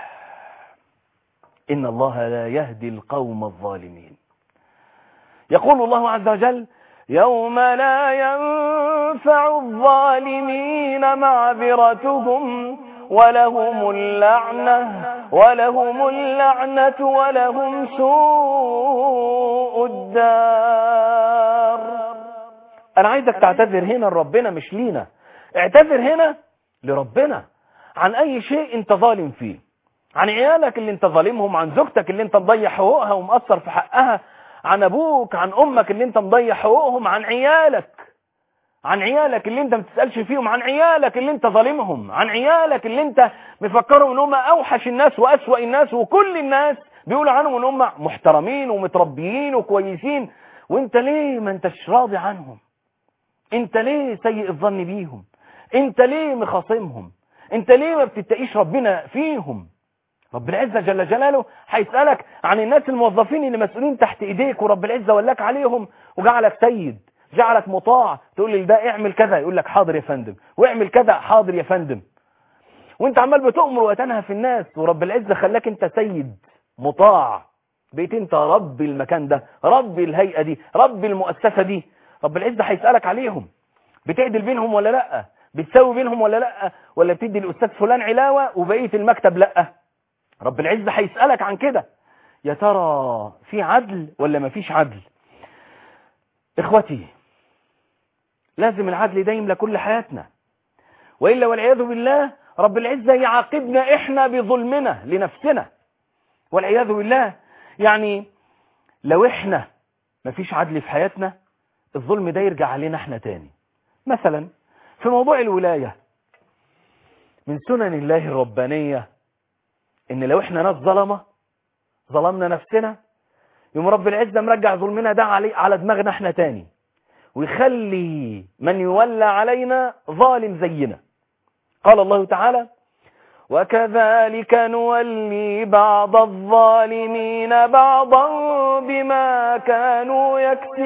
إن الله لا يهدي القوم الظالمين يقول الله عز وجل يوم لا ينفع الظالمين معذرتهم ولهم اللعنة ولهم اللعنة ولهم سوء الدار أنا عايزك تعتذر هنا لربنا مش لينا اعتذر هنا لربنا عن أي شيء أنت ظالم فيه عن عيالك اللي انت ظالمهم عن زوجتك اللي انت مضيع حقوقها ومقصر في حقها عن ابوك عن امك اللي انت مضيع حقوقهم عن عيالك عن عيالك اللي انت ما بتسالش فيهم عن عيالك اللي انت ظالمهم عن عيالك اللي انت مفكرهم ان هم اوحش الناس واسوأ الناس وكل الناس بيقولوا عنهم ان هم محترمين ومتربيين وكويسين وانت ليه ما انتش راضي عنهم انت ليه سيء الظن بيهم انت ليه مخاصمهم انت ليه ما بتتقيش ربنا فيهم رب العزة جل جلاله هيسألك عن الناس الموظفين اللي مسؤولين تحت ايديك ورب العزة ولاك عليهم وجعلك سيد جعلك مطاع تقول لي ده اعمل كذا يقول لك حاضر يا فندم واعمل كذا حاضر يا فندم وانت عمال بتؤمر وتنهى في الناس ورب العزة خلاك انت سيد مطاع بقيت انت رب المكان ده رب الهيئة دي رب المؤسسة دي رب العزة هيسألك عليهم بتعدل بينهم ولا لا بتساوي بينهم ولا لا ولا بتدي الاستاذ فلان علاوة وبقية المكتب لا رب العزة هيسألك عن كده يا ترى في عدل ولا ما فيش عدل اخوتي لازم العدل دايم لكل حياتنا وإلا والعياذ بالله رب العزة يعاقبنا احنا بظلمنا لنفسنا والعياذ بالله يعني لو احنا ما فيش عدل في حياتنا الظلم ده يرجع علينا احنا تاني مثلا في موضوع الولاية من سنن الله الربانيه ان لو احنا ناس ظلمة ظلمنا نفسنا يوم رب العزة مرجع ظلمنا ده علي على دماغنا احنا تاني ويخلي من يولى علينا ظالم زينا قال الله تعالى وكذلك نولي بعض الظالمين بعضا بما كانوا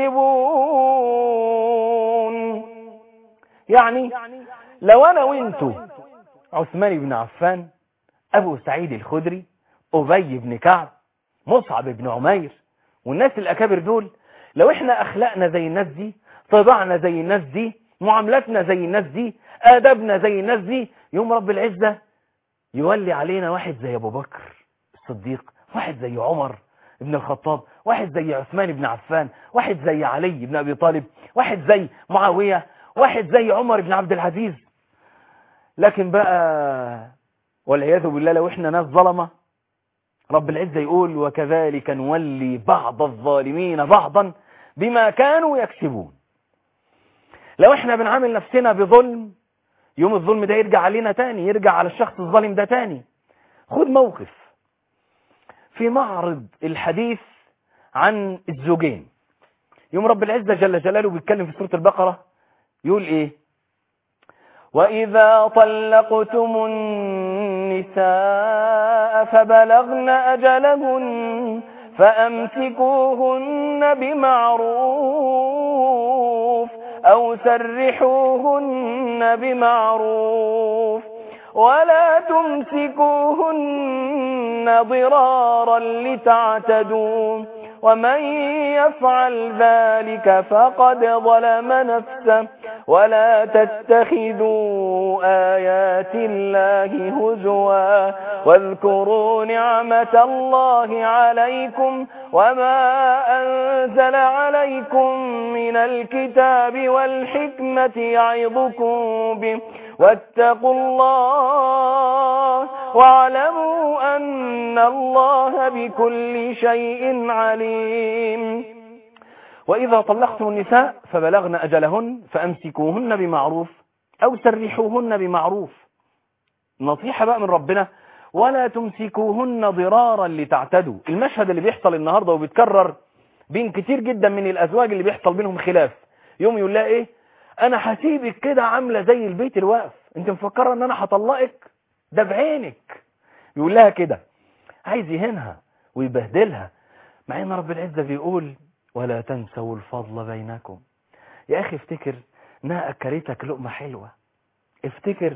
يكسبون يعني لو انا وانتو عثمان بن عفان أبو سعيد الخدري أبي بن كعب مصعب بن عمير والناس الأكابر دول لو احنا أخلاقنا زي الناس دي طبعنا زي الناس دي معاملاتنا زي الناس دي آدابنا زي الناس دي يوم رب العزة يولي علينا واحد زي أبو بكر الصديق واحد زي عمر بن الخطاب واحد زي عثمان بن عفان واحد زي علي بن أبي طالب واحد زي معاوية واحد زي عمر بن عبد العزيز لكن بقى والعياذ بالله لو احنا ناس ظلمة رب العزة يقول وكذلك نولي بعض الظالمين بعضا بما كانوا يكسبون لو احنا بنعامل نفسنا بظلم يوم الظلم ده يرجع علينا تاني يرجع على الشخص الظالم ده تاني خد موقف في معرض الحديث عن الزوجين يوم رب العزة جل جلاله بيتكلم في سورة البقرة يقول ايه وإذا طلقتم النساء فبلغن أجلهن فأمسكوهن بمعروف أو سرحوهن بمعروف ولا تمسكوهن ضرارا لتعتدوا ومن يفعل ذلك فقد ظلم نفسه ولا تتخذوا آيات الله هزوا واذكروا نعمة الله عليكم وما أنزل عليكم من الكتاب والحكمة يعظكم به واتقوا الله واعلموا أن الله بكل شيء عليم وإذا طلقتم النساء فبلغن أجلهن فأمسكوهن بمعروف أو سرحوهن بمعروف نصيحة بقى من ربنا ولا تمسكوهن ضرارا لتعتدوا المشهد اللي بيحصل النهاردة وبيتكرر بين كتير جدا من الأزواج اللي بيحصل بينهم خلاف يوم يقول لها إيه أنا هسيبك كده عاملة زي البيت الواقف أنت مفكرة أن أنا هطلقك ده بعينك يقول لها كده عايز يهنها ويبهدلها مع ان رب العزة بيقول ولا تنسوا الفضل بينكم يا اخي افتكر انها اكلتك لقمة حلوة افتكر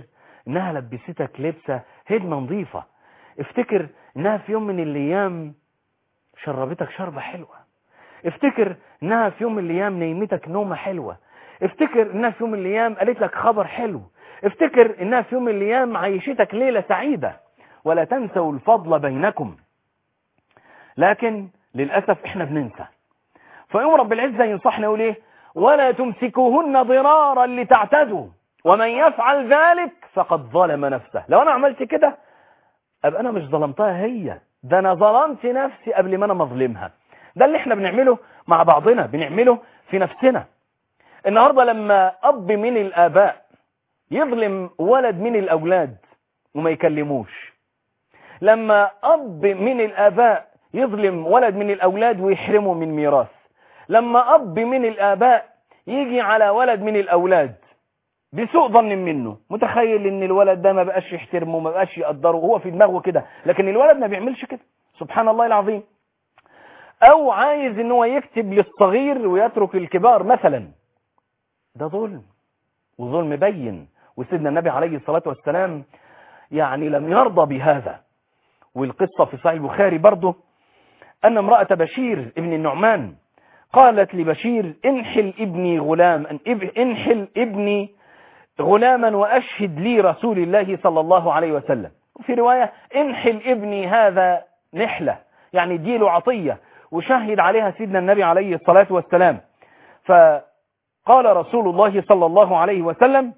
انها لبستك لبسة هدمة نظيفة افتكر انها في يوم من الايام شربتك شربة حلوة افتكر انها في يوم من الايام نيمتك نومة حلوة افتكر انها في يوم من الايام قالت لك خبر حلو افتكر انها في يوم من الايام عيشتك ليلة سعيدة ولا تنسوا الفضل بينكم لكن للأسف احنا بننسى فيوم رب العزة ينصحنا يقول ايه ولا تمسكوهن ضرارا لتعتدوا ومن يفعل ذلك فقد ظلم نفسه لو انا عملت كده ابقى انا مش ظلمتها هي ده انا ظلمت نفسي قبل ما انا مظلمها ده اللي احنا بنعمله مع بعضنا بنعمله في نفسنا النهاردة لما اب من الاباء يظلم ولد من الاولاد وما يكلموش لما اب من الاباء يظلم ولد من الاولاد ويحرمه من ميراث لما اب من الاباء يجي على ولد من الاولاد بسوء ظن منه متخيل ان الولد ده ما بقاش يحترمه ما بقاش يقدره هو في دماغه كده لكن الولد ما بيعملش كده سبحان الله العظيم او عايز ان هو يكتب للصغير ويترك الكبار مثلا ده ظلم وظلم بين وسيدنا النبي عليه الصلاة والسلام يعني لم يرضى بهذا والقصة في صحيح البخاري برضه أن امرأة بشير ابن النعمان قالت لبشير انحل ابني غلام انحل ابني غلاما وأشهد لي رسول الله صلى الله عليه وسلم وفي رواية انحل ابني هذا نحلة يعني اديله عطية وشهد عليها سيدنا النبي عليه الصلاة والسلام فقال رسول الله صلى الله عليه وسلم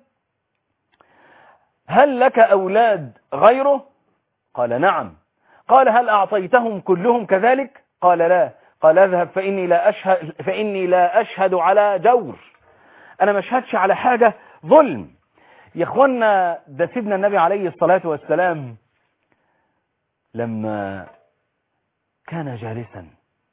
هل لك أولاد غيره قال نعم قال هل أعطيتهم كلهم كذلك قال لا قال اذهب فإني لا أشهد, فإني لا أشهد على جور أنا ما اشهدش على حاجة ظلم يا اخوانا ده سيدنا النبي عليه الصلاة والسلام لما كان جالسا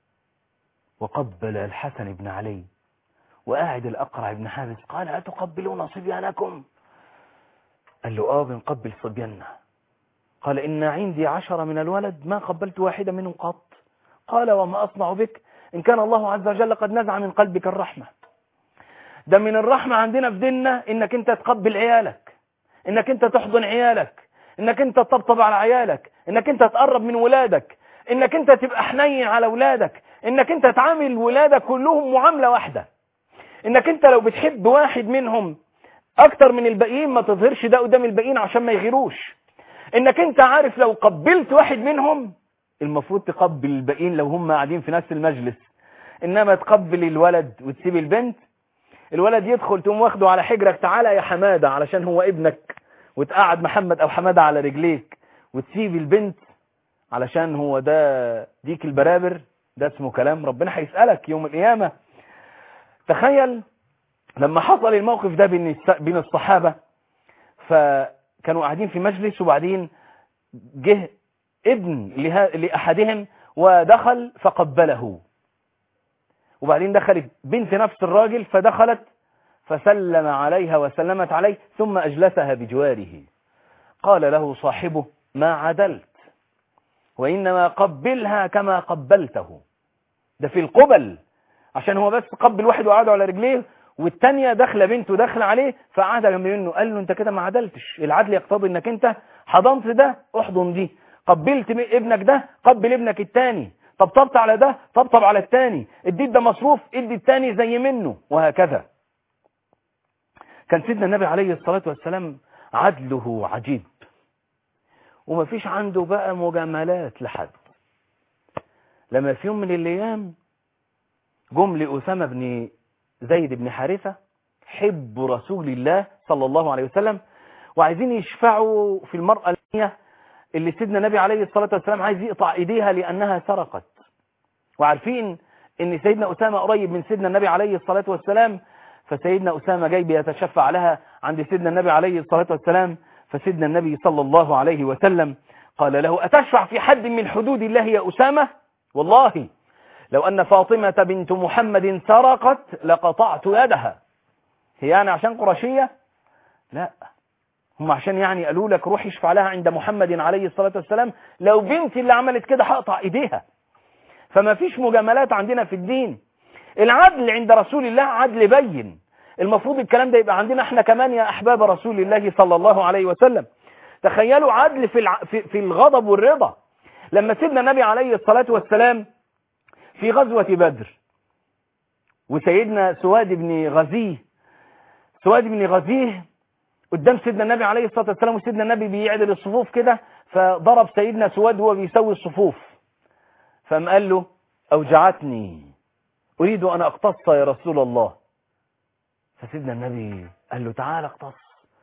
وقبل الحسن بن علي وقاعد الأقرع بن حابس قال أتقبلون صبيانكم قال له آه بنقبل صبياننا قال إن عندي عشرة من الولد ما قبلت واحدة منهم قط قال وما أصنع بك إن كان الله عز وجل قد نزع من قلبك الرحمة ده من الرحمة عندنا في ديننا إنك أنت تقبل عيالك إنك أنت تحضن عيالك إنك أنت تطبطب على عيالك إنك أنت تقرب من ولادك إنك أنت تبقى حنين على ولادك إنك أنت تعامل ولادك كلهم معاملة واحدة إنك أنت لو بتحب واحد منهم أكتر من الباقيين ما تظهرش ده قدام الباقيين عشان ما يغيروش إنك أنت عارف لو قبلت واحد منهم المفروض تقبل الباقيين لو هم قاعدين في نفس المجلس إنما تقبل الولد وتسيب البنت الولد يدخل تقوم واخده على حجرك تعالى يا حمادة علشان هو ابنك وتقعد محمد أو حمادة على رجليك وتسيب البنت علشان هو ده ديك البرابر ده اسمه كلام ربنا هيسألك يوم القيامة تخيل لما حصل الموقف ده بين بين الصحابة فكانوا قاعدين في مجلس وبعدين جه ابن لأحدهم ودخل فقبله وبعدين دخلت بنت نفس الراجل فدخلت فسلم عليها وسلمت عليه ثم أجلسها بجواره قال له صاحبه ما عدلت وإنما قبلها كما قبلته ده في القبل عشان هو بس قبل واحد وقعده على رجليه والتانية داخله بنته داخله عليه فقعد جنب منه قال له انت كده ما عدلتش العدل يقتضي انك انت حضنت ده احضن دي قبلت ابنك ده قبل ابنك التاني طبطبت على ده طبطب على التاني اديت ده مصروف ادي التاني زي منه وهكذا كان سيدنا النبي عليه الصلاة والسلام عدله عجيب وما فيش عنده بقى مجاملات لحد لما في يوم من الايام جم لأسامة بن زيد بن حارثة حب رسول الله صلى الله عليه وسلم وعايزين يشفعوا في المرأة اللي سيدنا النبي عليه الصلاة والسلام عايز يقطع ايديها لأنها سرقت وعارفين ان سيدنا أسامة قريب من سيدنا النبي عليه الصلاة والسلام فسيدنا أسامة جاي بيتشفع لها عند سيدنا النبي عليه الصلاة والسلام فسيدنا النبي صلى الله عليه وسلم قال له أتشفع في حد من حدود الله يا أسامة والله لو أن فاطمة بنت محمد سرقت لقطعت يدها هي يعني عشان قرشية لا هم عشان يعني قالوا لك روح اشفع لها عند محمد عليه الصلاة والسلام لو بنتي اللي عملت كده هقطع ايديها فما فيش مجاملات عندنا في الدين العدل عند رسول الله عدل بين المفروض الكلام ده يبقى عندنا احنا كمان يا احباب رسول الله صلى الله عليه وسلم تخيلوا عدل في الع... في, في الغضب والرضا لما سيدنا النبي عليه الصلاة والسلام في غزوة بدر وسيدنا سواد بن غزيه سواد بن غزيه قدام سيدنا النبي عليه الصلاة والسلام وسيدنا النبي بيعدل الصفوف كده فضرب سيدنا سواد وهو بيسوي الصفوف فقام قال له أوجعتني أريد أن أقتص يا رسول الله فسيدنا النبي قال له تعال اقتص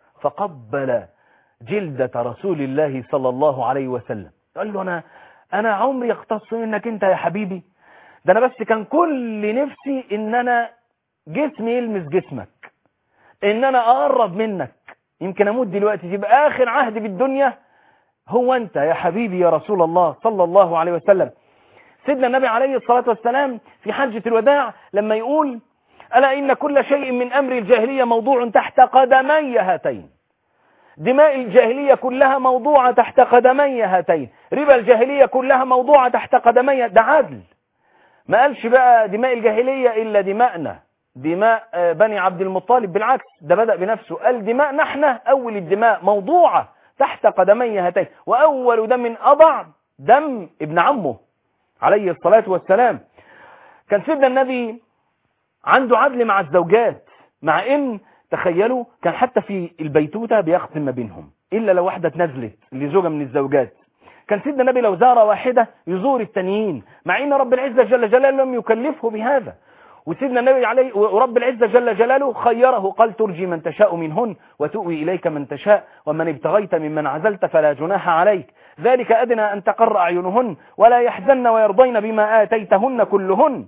فقبل جلدة رسول الله صلى الله عليه وسلم قال له أنا أنا عمري اقتص منك أنت يا حبيبي ده أنا بس كان كل نفسي إن أنا جسمي يلمس جسمك إن أنا أقرب منك يمكن أموت دلوقتي تبقى آخر عهد بالدنيا هو أنت يا حبيبي يا رسول الله صلى الله عليه وسلم سيدنا النبي عليه الصلاة والسلام في حجة الوداع لما يقول ألا إن كل شيء من أمر الجاهلية موضوع تحت قدمي هاتين دماء الجاهلية كلها موضوعة تحت قدمي هاتين ربا الجاهلية كلها موضوعة تحت قدمي ده عدل ما قالش بقى دماء الجاهلية إلا دماءنا دماء بني عبد المطالب بالعكس ده بدأ بنفسه قال دماءنا احنا أول الدماء موضوعة تحت قدمي هاتين وأول دم أضع دم ابن عمه عليه الصلاة والسلام كان سيدنا النبي عنده عدل مع الزوجات مع ان تخيلوا كان حتى في البيتوتة بيختم ما بينهم إلا لو واحدة اتنزلت لزوجة من الزوجات كان سيدنا النبي لو زار واحدة يزور التانيين مع ان رب العزة جل جلاله لم يكلفه بهذا وسيدنا النبي عليه ورب العزة جل جلاله خيره قال ترجي من تشاء منهن وتؤوي إليك من تشاء ومن ابتغيت ممن عزلت فلا جناح عليك ذلك أدنى أن تقر أعينهن ولا يحزن ويرضين بما آتيتهن كلهن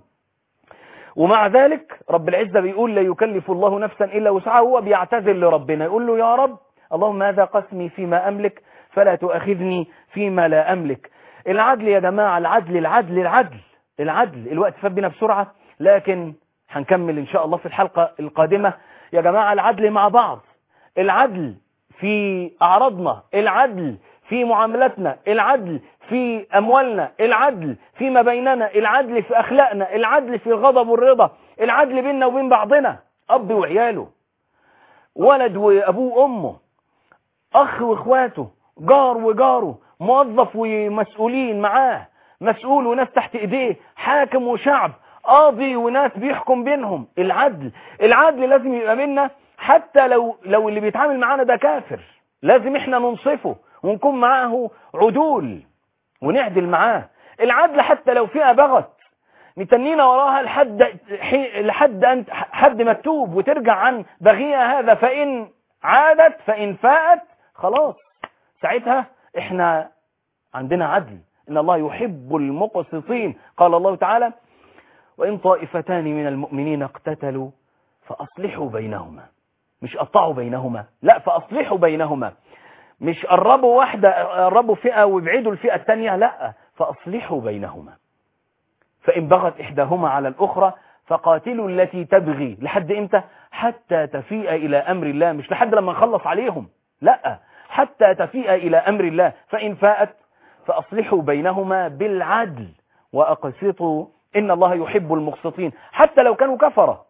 ومع ذلك رب العزة بيقول لا يكلف الله نفسا إلا وسعها هو بيعتذر لربنا يقول له يا رب اللهم هذا قسمي فيما أملك فلا تؤاخذني فيما لا أملك العدل يا جماعة العدل العدل العدل العدل الوقت فات بنا بسرعة لكن هنكمل إن شاء الله في الحلقة القادمة يا جماعة العدل مع بعض العدل في أعراضنا العدل في معاملاتنا العدل في أموالنا العدل فيما بيننا العدل في أخلاقنا العدل في الغضب والرضا العدل بيننا وبين بعضنا أب وعياله ولد وأبوه وأمه أخ وإخواته جار وجاره موظف ومسؤولين معاه مسؤول وناس تحت إيديه حاكم وشعب قاضي وناس بيحكم بينهم العدل العدل لازم يبقى بيننا حتى لو لو اللي بيتعامل معانا ده كافر لازم احنا ننصفه ونكون معاه عدول ونعدل معاه العدل حتى لو فئة بغت متنينا وراها لحد حي... لحد أن حد مكتوب وترجع عن بغيها هذا فإن عادت فإن فاءت خلاص ساعتها احنا عندنا عدل إن الله يحب المقسطين قال الله تعالى وإن طائفتان من المؤمنين اقتتلوا فأصلحوا بينهما مش قطعوا بينهما لا فأصلحوا بينهما مش قربوا واحدة قربوا فئة وابعدوا الفئة الثانية لا فأصلحوا بينهما فإن بغت إحداهما على الأخرى فقاتلوا التي تبغي لحد إمتى حتى تفيء إلى أمر الله مش لحد لما نخلص عليهم لا حتى تفيء إلى أمر الله فإن فاءت فأصلحوا بينهما بالعدل وأقسطوا إن الله يحب المقسطين حتى لو كانوا كفرة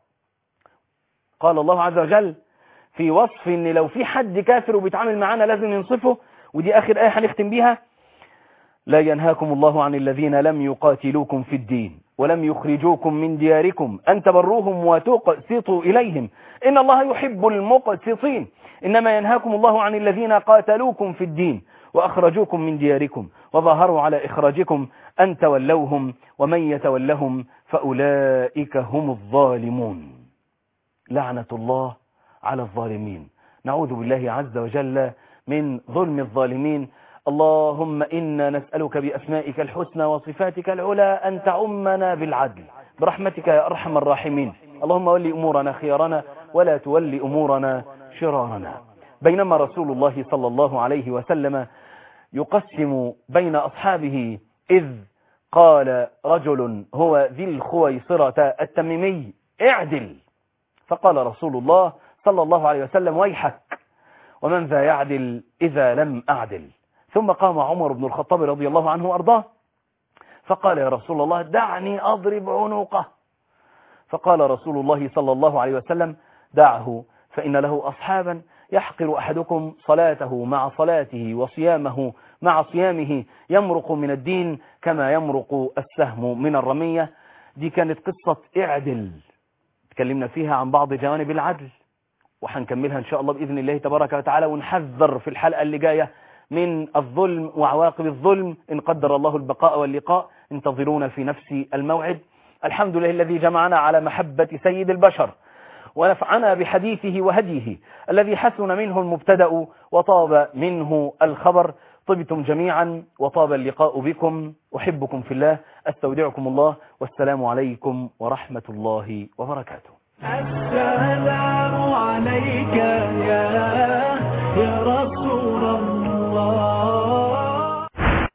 قال الله عز وجل في وصف ان لو في حد كافر وبيتعامل معانا لازم ننصفه ودي اخر ايه هنختم بيها لا ينهاكم الله عن الذين لم يقاتلوكم في الدين ولم يخرجوكم من دياركم ان تبروهم وتقسطوا اليهم ان الله يحب المقسطين انما ينهاكم الله عن الذين قاتلوكم في الدين واخرجوكم من دياركم وظهروا على اخراجكم ان تولوهم ومن يتولهم فاولئك هم الظالمون لعنه الله على الظالمين نعوذ بالله عز وجل من ظلم الظالمين اللهم إنا نسألك بأسمائك الحسنى وصفاتك العلى أن تعمنا بالعدل برحمتك يا أرحم الراحمين اللهم ولي أمورنا خيارنا ولا تولي أمورنا شرارنا بينما رسول الله صلى الله عليه وسلم يقسم بين أصحابه إذ قال رجل هو ذي الخويصرة التميمي اعدل فقال رسول الله صلى الله عليه وسلم ويحك ومن ذا يعدل إذا لم أعدل ثم قام عمر بن الخطاب رضي الله عنه وأرضاه فقال يا رسول الله دعني أضرب عنقه فقال رسول الله صلى الله عليه وسلم دعه فإن له أصحابا يحقر أحدكم صلاته مع صلاته وصيامه مع صيامه يمرق من الدين كما يمرق السهم من الرمية دي كانت قصة اعدل تكلمنا فيها عن بعض جوانب العدل وهنكملها إن شاء الله بإذن الله تبارك وتعالى ونحذر في الحلقة اللي جاية من الظلم وعواقب الظلم إن قدر الله البقاء واللقاء انتظرونا في نفس الموعد الحمد لله الذي جمعنا على محبة سيد البشر ونفعنا بحديثه وهديه الذي حسن منه المبتدأ وطاب منه الخبر طبتم جميعا وطاب اللقاء بكم أحبكم في الله أستودعكم الله والسلام عليكم ورحمة الله وبركاته السلام عليك يا يا رسول